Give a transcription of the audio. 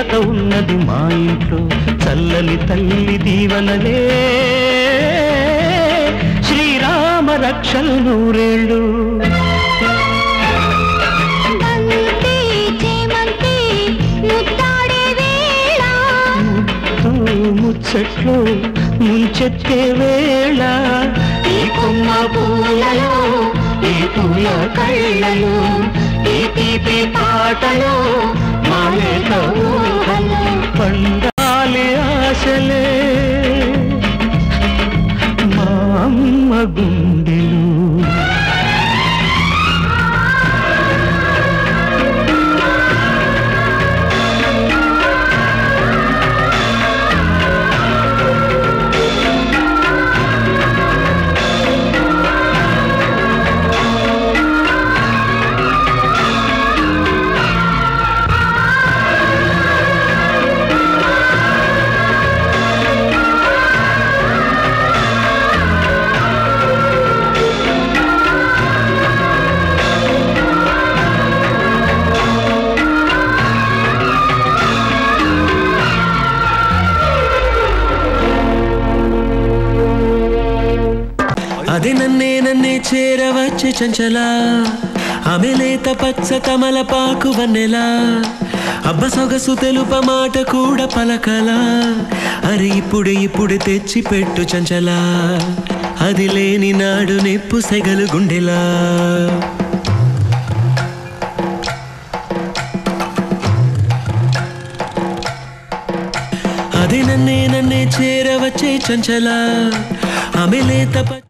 దేవత ఉన్నది మా ఇంట్లో చల్లని తల్లి దీవనలే శ్రీరామ రక్షలు నూరేళ్ళు బంతి చేమంతి ముద్దాడే వేళ ముత్తు ముచ్చట్లు ముంచెత్తే వేళ ఈ కొమ్మ పూలలో ఈ పూల కళ్ళలో ఈ తీపి పాటలో మాలేక ఊహలో పండాలి ఆశలే మా అమ్మ గుండెలు అది నన్నే నన్నే చేరవచ్చే చంచలా ఆమె లేత పచ్చ తమలపాకు వన్నెలా అబ్బ సొగసు తెలుప మాట కూడా పలకలా అరే ఇప్పుడు ఇప్పుడు తెచ్చి పెట్టు చంచలా అది లేని నాడు నిప్పు సెగలు గుండెలా అది నన్నే నన్నే చేరవచ్చే చంచలా ఆమె లేత ప-